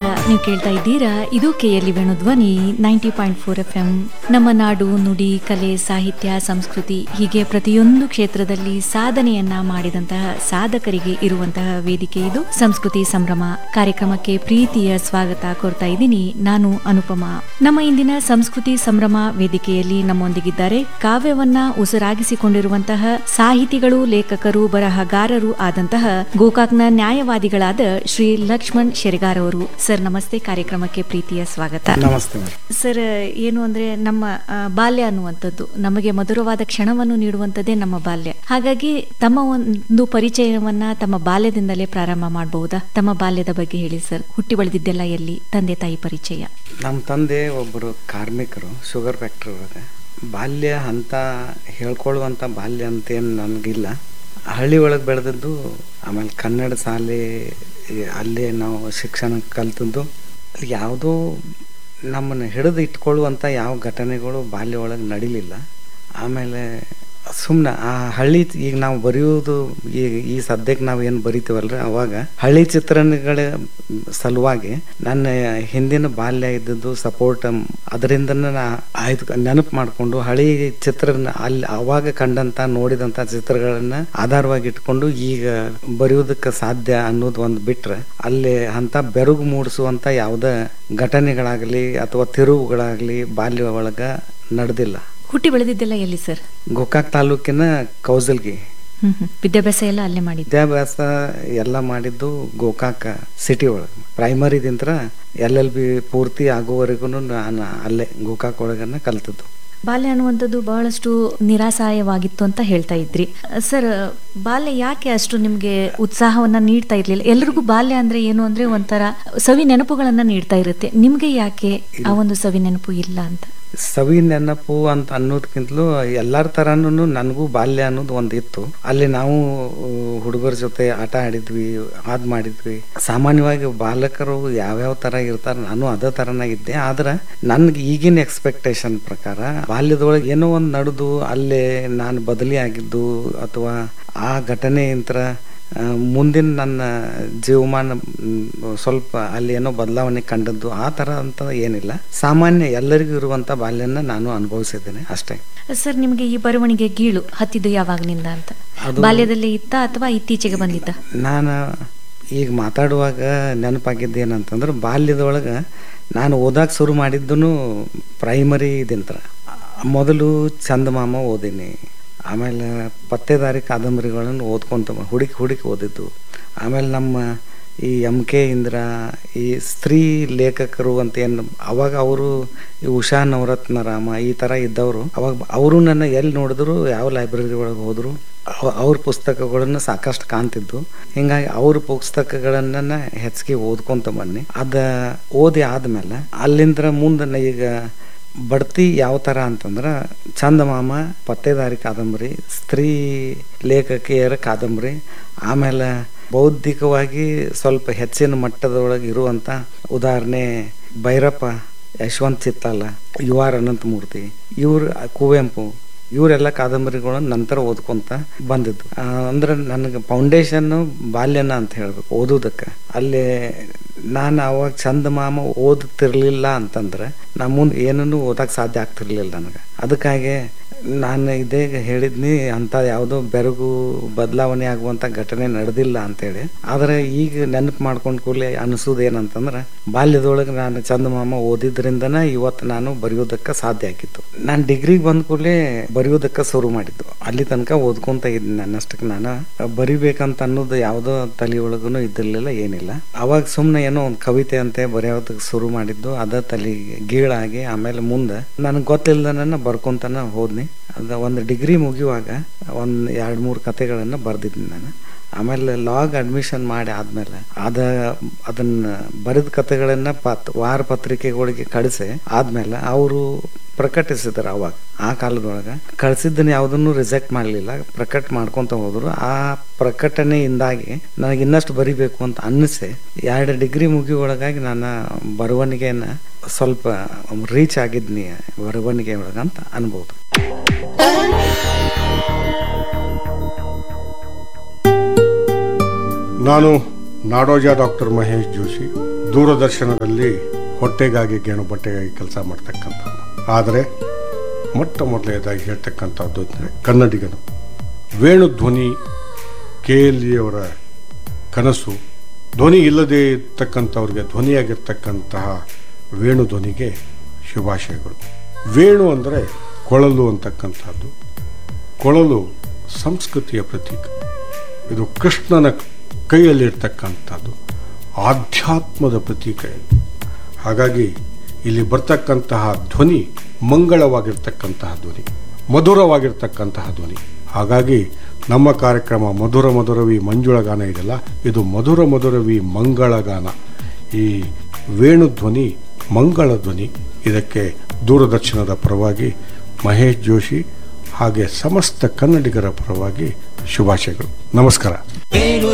ನಮಸ್ಕಾರ ನೀವು ಕೇಳ್ತಾ ಇದ್ದೀರಾ ಇದು K L E Venu Dhwani ninety point four F M ನಮ್ಮ ನಾಡು ನುಡಿ ಕಲೆ ಸಾಹಿತ್ಯ ಸಂಸ್ಕೃತಿ ಹೀಗೆ ಪ್ರತಿಯೊಂದು ಕ್ಷೇತ್ರದಲ್ಲಿ ಸಾಧನೆಯನ್ನ ಮಾಡಿದಂತಹ ಸಾಧಕರಿಗೆ ಇರುವಂತಹ ವೇದಿಕೆ ಇದು ಸಂಸ್ಕೃತಿ ಸಂಭ್ರಮ ಕಾರ್ಯಕ್ರಮಕ್ಕೆ ಪ್ರೀತಿಯ ಸ್ವಾಗತ ಕೋರ್ತಾ ಇದ್ದೀನಿ ನಾನು ಅನುಪಮ ನಮ್ಮ ಇಂದಿನ ಸಂಸ್ಕೃತಿ ಸಂಭ್ರಮ ವೇದಿಕೆಯಲ್ಲಿ ನಮ್ಮೊಂದಿಗಿದ್ದಾರೆ ಕಾವ್ಯವನ್ನ ಉಸಿರಾಗಿಸಿಕೊಂಡಿರುವಂತಹ ಸಾಹಿತಿಗಳು ಲೇಖಕರು ಬರಹಗಾರರು ಆದಂತಹ ಗೋಕಾಕ್ನ ನ್ಯಾಯವಾದಿಗಳಾದ ಶ್ರೀ ಲಕ್ಷ್ಮಣ್ ಶೆರಗಾರ್ ಅವರು ಸರ್ ನಮಸ್ತೆ ಕಾರ್ಯಕ್ರಮಕ್ಕೆ ಪ್ರೀತಿಯ ಸ್ವಾಗತ ನಮಸ್ತೆ ಮೇಡಮ್ ಸರ್ ಏನು ಅಂದ್ರೆ ನಮ್ಮ ಆ, ಬಾಲ್ಯ ಅನ್ನುವಂಥದ್ದು ನಮಗೆ ಮಧುರವಾದ ಕ್ಷಣವನ್ನು ನೀಡುವಂಥದ್ದೇ ನಮ್ಮ ಬಾಲ್ಯ ಹಾಗಾಗಿ ತಮ್ಮ ಒಂದು ಪರಿಚಯವನ್ನ ತಮ್ಮ ಬಾಲ್ಯದಿಂದಲೇ ಪ್ರಾರಂಭ ಮಾಡಬಹುದಾ ತಮ್ಮ ಬಾಲ್ಯದ ಬಗ್ಗೆ ಹೇಳಿ ಸರ್ ಹುಟ್ಟಿ ಬೆಳೆದಿದ್ದೆಲ್ಲ ಎಲ್ಲಿ ತಂದೆ ತಾಯಿ ಪರಿಚಯ ನಮ್ಮ ತಂದೆ ಒಬ್ಬರು ಕಾರ್ಮಿಕರು ಶುಗರ್ ಫ್ಯಾಕ್ಟ್ರಿ ಒಳಗೆ ಬಾಲ್ಯ ಅಂತ ಹೇಳ್ಕೊಳ್ಳುವಂಥ ಬಾಲ್ಯ ಅಂತೇನು ನನಗಿಲ್ಲ ಹಳ್ಳಿ ಒಳಗೆ ಬೆಳೆದದ್ದು ಆಮೇಲೆ ಕನ್ನಡ ಶಾಲೆ ಈ ಅಲ್ಲೇ ನಾವು ಶಿಕ್ಷಣ ಕಲ್ತದ್ದು ಅಲ್ಲಿ ಯಾವುದೋ ನಮ್ಮನ್ನು ಹಿಡಿದು ಇಟ್ಕೊಳ್ಳುವಂಥ ಯಾವ ಘಟನೆಗಳು ಬಾಲ್ಯ ಒಳಗೆ ನಡಿಲಿಲ್ಲ ಆಮೇಲೆ ಸುಮ್ಮನೆ ಆ ಹಳ್ಳಿ ಈಗ ನಾವು ಬರೆಯೋದು ಈಗ ಈ ಸದ್ಯಕ್ಕೆ ನಾವು ಏನು ಬರಿತೀವಲ್ರಿ ಅವಾಗ ಹಳ್ಳಿ ಚಿತ್ರಣಗಳ ಸಲುವಾಗಿ ನನ್ನ ಹಿಂದಿನ ಬಾಲ್ಯ ಇದ್ದದ್ದು ಸಪೋರ್ಟ್ ಅದರಿಂದನೇ ನಾ ಆಯ್ತು ನೆನಪು ಮಾಡಿಕೊಂಡು ಹಳಿ ಚಿತ್ರನ ಅಲ್ಲಿ ಅವಾಗ ಕಂಡಂತ ನೋಡಿದಂಥ ಚಿತ್ರಗಳನ್ನ ಆಧಾರವಾಗಿ ಇಟ್ಕೊಂಡು ಈಗ ಬರೆಯೋದಕ್ಕೆ ಸಾಧ್ಯ ಅನ್ನೋದು ಒಂದು ಬಿಟ್ರೆ ಅಲ್ಲಿ ಅಂತ ಬೆರಗು ಮೂಡಿಸುವಂತ ಯಾವುದೇ ಘಟನೆಗಳಾಗಲಿ ಅಥವಾ ತಿರುವುಗಳಾಗಲಿ ಬಾಲ್ಯ ಒಳಗ ನಡೆದಿಲ್ಲ ಹುಟ್ಟಿ ಬೆಳೆದಿದ್ದೆಲ್ಲ ಎಲ್ಲಿ ಸರ್ ಗೋಕಾಕ್ ತಾಲೂಕಿನ ಕೌಸಲ್ಗಿ ಹ್ಮ್ ಹ್ಮ್. ವಿದ್ಯಾಭ್ಯಾಸ ಎಲ್ಲ ಅಲ್ಲೇ ಮಾಡಿದ್ದು ವಿದ್ಯಾಭ್ಯಾಸ ಎಲ್ಲ ಮಾಡಿದ್ದು ಗೋಕಾಕ ಸಿಟಿ ಒಳಗೆ ಪ್ರೈಮರಿದಿಂತ್ರ ಎಲ್ ಎಲ್ ಬಿ ಪೂರ್ತಿ ಆಗುವವರೆಗೂ ನಾನು ಅಲ್ಲೇ ಗೋಕಾಕ್ ಒಳಗನ್ನ ಕಲ್ತದ್ದು ಬಾಲ್ಯ ಅನ್ನುವಂಥದ್ದು ಬಹಳಷ್ಟು ನಿರಾಸಾಯವಾಗಿತ್ತು ಅಂತ ಹೇಳ್ತಾ ಇದ್ರಿ ಸರ್ ಬಾಲ್ಯ ಯಾಕೆ ಅಷ್ಟು ನಿಮ್ಗೆ ಉತ್ಸಾಹವನ್ನ ನೀಡ್ತಾ ಇರ್ಲಿಲ್ಲ ಎಲ್ರಿಗೂ ಬಾಲ್ಯ ಅಂದ್ರೆ ಏನು ಅಂದ್ರೆ ಒಂಥರ ಸವಿ ನೆನಪುಗಳನ್ನ ನೀಡ್ತಾ ಇರುತ್ತೆ ನಿಮ್ಗೆ ಯಾಕೆ ಆ ಒಂದು ಸವಿ ನೆನಪು ಇಲ್ಲ ಅಂತ ಸವಿ ನೆನಪು ಅಂತ ಅನ್ನೋದಕ್ಕಿಂತಲೂ ಎಲ್ಲರ ಥರನೂ ನನಗೂ ಬಾಲ್ಯ ಅನ್ನೋದು ಒಂದು ಇತ್ತು ಅಲ್ಲಿ ನಾವು ಹುಡುಗರ ಜೊತೆ ಆಟ ಆಡಿದ್ವಿ ಅದ್ ಮಾಡಿದ್ವಿ ಸಾಮಾನ್ಯವಾಗಿ ಬಾಲಕರು ಯಾವ್ಯಾವ ಥರ ಇರ್ತಾರೆ ನಾನು ಅದೇ ಥರನಾಗಿದ್ದೆ ಆದ್ರೆ ನನ್ಗೆ ಈಗಿನ ಎಕ್ಸ್ಪೆಕ್ಟೇಷನ್ ಪ್ರಕಾರ ಬಾಲ್ಯದೊಳಗೆ ಏನೋ ಒಂದು ನಡೆದು ಅಲ್ಲೇ ನಾನು ಬದಲಿ ಆಗಿದ್ದು ಅಥವಾ ಆ ಘಟನೆಯಂತ್ರ ಆ, ಮುಂದಿನ ನನ್ನ ಜೀವಮಾನ ಮ್, ಸ್ವಲ್ಪ ಅಲ್ಲಿ ಏನೋ ಬದಲಾವಣೆ ಕಂಡದ್ದು ಆ ಥರ ಅಂತ ಏನಿಲ್ಲ ಸಾಮಾನ್ಯ ಎಲ್ಲರಿಗೂ ಇರುವಂಥ ಬಾಲ್ಯನ ನಾನು ಅನುಭವಿಸಿದ್ದೇನೆ ಅಷ್ಟೇ ಸರ್ ನಿಮ್ಗೆ ಈ ಬರವಣಿಗೆ ಗೀಳು ಹತ್ತಿದ್ದು ಯಾವಾಗ್ನಿಂದ ಅಂತ ಅದು- ಬಾಲ್ಯದಲ್ಲೇ ಇತ್ತ ಅಥವಾ ಇತ್ತೀಚೆಗೆ ಬಂದಿದ್ದ ನಾನು ಈಗ ಮಾತಾಡುವಾಗ ನೆನಪಾಗಿದ್ದು ಏನಂತಂದ್ರೆ ಬಾಲ್ಯದೊಳಗೆ ನಾನು ಓದಕ್ಕೆ ಶುರು ಮಾಡಿದ್ದು ಪ್ರೈಮರಿ ಇದಿಂತ್ರ ಮೊದಲು ಚಂದಮಾಮ ಓದೀನಿ ಆಮೇಲೆ ಪತ್ತೆದಾರಿ ಕಾದಂಬರಿಗಳನ್ನು ಓದ್ಕೊಂತ ಬ- ಹುಡುಕಿ ಹುಡುಕಿ ಓದಿದ್ದು ಆಮೇಲೆ ನಮ್ಮ ಈ ಎಮ್ ಕೆ ಇಂದ್ರ ಈ ಸ್ತ್ರೀ ಲೇಖಕರು ಅಂತ ಏನು ಅವಾಗ ಅವರು ಈ ಉಷಾ ನವರತ್ನ ರಾಮ ಈ ಥರ ಇದ್ದವರು ಅವಾಗ ಅವರು ನನ್ನ ಎಲ್ಲಿ ನೋಡಿದ್ರು ಯಾವ ಲೈಬ್ರರಿ ಒಳಗೆ ಹೋದ್ರು ಅವ- ಅವ್ರ ಪುಸ್ತಕಗಳನ್ನು ಸಾಕಷ್ಟು ಕಾಣ್ತಿದ್ದು ಹಿಂಗಾಗಿ ಅವ್ರ ಪುಸ್ತಕಗಳನ್ನ ಹೆಚ್ಚಿಗೆ ಓದ್ಕೊಂತ ಬನ್ನಿ ಅದ ಓದಿ ಆದ್ಮೇಲೆ ಅಲ್ಲಿಂದ ಮುಂದೆ ನ- ಈಗ ಬಡ್ತಿ ಯಾವ ಥರ ಅಂತಂದ್ರೆ ಚಂದಮಾಮ ಪತ್ತೇದಾರಿ ಕಾದಂಬರಿ ಸ್ತ್ರೀ ಲೇಖಕಿಯರ ಕಾದಂಬರಿ ಆಮೇಲೆ ಬೌದ್ಧಿಕವಾಗಿ ಸ್ವಲ್ಪ ಹೆಚ್ಚಿನ ಮಟ್ಟದೊಳಗೆ ಇರುವಂಥ ಉದಾಹರಣೆ ಭೈರಪ್ಪ ಯಶವಂತ್ ಚಿತ್ತಾಲ ಯು ಆರ್ ಅನಂತಮೂರ್ತಿ ಇವ್ರು ಕುವೆಂಪು ಇವರೆಲ್ಲ ಕಾದಂಬರಿಗಳನ್ನ ನಂತರ ಓದ್ಕೊಂತ ಬಂದಿದ್ದು ಆ, ಅಂದ್ರೆ ನನಗೆ ಫೌಂಡೇಶನ್ ಬಾಲ್ಯನ ಅಂತ ಹೇಳ್ಬೇಕು ಓದೋದಕ್ಕೆ ಅಲ್ಲಿ ನಾನು ಅವಾಗ ಚಂದಮಾಮ ಓದುತ್ತಿರ್ಲಿಲ್ಲ ಅಂತಂದ್ರೆ ನಾ ಮುಂದೆ ಏನನ್ನು ಓದಕ್ಕೆ ಸಾಧ್ಯ ಆಗ್ತಿರ್ಲಿಲ್ಲ ನನಗೆ ಅದಕ್ಕಾಗಿ ನಾನು ಇದೇ ಹೇಳಿದ್ನಿ ಅಂತ ಯಾವುದೋ ಬೆರಗು ಬದಲಾವಣೆ ಆಗುವಂತ ಘಟನೆ ನಡೆದಿಲ್ಲ ಅಂತೇಳಿ ಆದ್ರೆ ಈಗ ನೆನಪು ಮಾಡ್ಕೊಂಡ್ ಕೂಡಲೇ ಅನಿಸೋದು ಏನಂತಂದ್ರೆ ಬಾಲ್ಯದೊಳಗೆ ನಾನು ಚಂದಮಾಮ ಓದಿದ್ರಿಂದನ ಇವತ್ತು ನಾನು ಬರೆಯೋದಕ್ಕೆ ಸಾಧ್ಯ ಆಗಿತ್ತು ನಾನು ಡಿಗ್ರಿಗೆ ಬಂದ ಕೂಡಲೇ ಬರೆಯೋದಕ್ಕೆ ಶುರು ಮಾಡಿದ್ದು ಅಲ್ಲಿ ತನಕ ಓದ್ಕೊಂತ ಇದ್ದೀನಿ ನನ್ನಷ್ಟಕ್ಕೆ ನಾನು ಬರಿಬೇಕಂತ ಅನ್ನೋದು ಯಾವುದೋ ತಲೆಯೊಳಗೂ ಇದ್ದಿರ್ಲಿಲ್ಲ ಏನಿಲ್ಲ ಅವಾಗ ಸುಮ್ಮನೆ ಏನೋ ಒಂದು ಕವಿತೆ ಅಂತೆ ಬರೆಯೋದಕ್ಕೆ ಶುರು ಮಾಡಿದ್ದು ಅದ ತಲೆ ಗೀಳಾಗಿ ಆಮೇಲೆ ಮುಂದೆ ನನಗೆ ಗೊತ್ತಿಲ್ಲದನ್ನ ಬರ್ಕೊಂತನ ಹೋದ್ನಿ ಅದ ಒಂದು ಡಿಗ್ರಿ ಮುಗಿಯುವಾಗ ಒಂದು ಎರಡು ಮೂರು ಕತೆಗಳನ್ನು ಬರ್ದಿದ್ದೀನಿ ನಾನು ಆಮೇಲೆ ಲಾಗ್ ಅಡ್ಮಿಷನ್ ಮಾಡಿ ಆದ್ಮೇಲೆ ಅದ ಅದನ್ನ ಬರೆದ ಕತೆಗಳನ್ನ ಪತ್ ವಾರ ಪತ್ರಿಕೆಗಳಿಗೆ ಕಳಿಸಿ ಆದ್ಮೇಲೆ ಅವರು ಪ್ರಕಟಿಸಿದ್ರು ಅವಾಗ ಆ ಕಾಲದೊಳಗೆ ಕಳ್ಸಿದ್ದನ್ನ ಯಾವುದನ್ನು ರಿಜೆಕ್ಟ್ ಮಾಡಲಿಲ್ಲ ಪ್ರಕಟ ಮಾಡ್ಕೊಂತ ಹೋದ್ರು ಆ ಪ್ರಕಟಣೆಯಿಂದಾಗಿ ನನಗೆ ಇನ್ನಷ್ಟು ಬರಿಬೇಕು ಅಂತ ಅನ್ನಿಸಿ ಎರಡು ಡಿಗ್ರಿ ಮುಗಿ ಒಳಗಾಗಿ ನಾನು ಬರವಣಿಗೆನ ಸ್ವಲ್ಪ ರೀಚ್ ಆಗಿದ್ನಿ ಬರವಣಿಗೆ ಒಳಗಂತ ಅನ್ಬೋದು ನಾನು ನಾಡೋಜ ಡಾಕ್ಟರ್ ಮಹೇಶ್ ಜೋಶಿ ದೂರದರ್ಶನದಲ್ಲಿ ಹೊಟ್ಟೆಗಾಗಿ ಗೇಣು ಬಟ್ಟೆಗಾಗಿ ಕೆಲಸ ಮಾಡ್ತಕ್ಕಂಥದ್ದು ಆದರೆ ಮೊಟ್ಟ ಮೊದಲನೇದಾಗಿ ಹೇಳ್ತಕ್ಕಂಥದ್ದು ಅಂದರೆ ಕನ್ನಡಿಗನು ವೇಣು ಧ್ವನಿ ಕೆ ಎಲ್ ಅವರ ಕನಸು ಧ್ವನಿ ಇಲ್ಲದೆ ಇರ್ತಕ್ಕಂಥವ್ರಿಗೆ ಧ್ವನಿಯಾಗಿರ್ತಕ್ಕಂತಹ ವೇಣು ಧ್ವನಿಗೆ ಶುಭಾಶಯಗಳು ವೇಣು ಅಂದರೆ ಕೊಳಲು ಅಂತಕ್ಕಂಥದ್ದು ಕೊಳಲು ಸಂಸ್ಕೃತಿಯ ಪ್ರತೀಕ ಇದು ಕೃಷ್ಣನ ಕೈಯಲ್ಲಿರ್ತಕ್ಕಂಥದ್ದು ಆಧ್ಯಾತ್ಮದ ಪ್ರತೀಕ ಇದು ಹಾಗಾಗಿ ಇಲ್ಲಿ ಬರ್ತಕ್ಕಂತಹ ಧ್ವನಿ ಮಂಗಳವಾಗಿರ್ತಕ್ಕಂತಹ ಧ್ವನಿ ಮಧುರವಾಗಿರ್ತಕ್ಕಂತಹ ಧ್ವನಿ ಹಾಗಾಗಿ ನಮ್ಮ ಕಾರ್ಯಕ್ರಮ ಮಧುರ ಮಧುರವಿ ಮಂಜುಳ ಗಾನ ಇದೆಯಲ್ಲ ಇದು ಮಧುರ ಮಧುರವಿ ಮಂಗಳ ಗಾನ ಈ ವೇಣು ಧ್ವನಿ ಮಂಗಳ ಧ್ವನಿ ಇದಕ್ಕೆ ದೂರದರ್ಶನದ ಪರವಾಗಿ ಮಹೇಶ್ ಜೋಶಿ ಹಾಗೆ ಸಮಸ್ತ ಕನ್ನಡಿಗರ ಪರವಾಗಿ ಶುಭಾಶಯಗಳು ನಮಸ್ಕಾರ ವೇಣು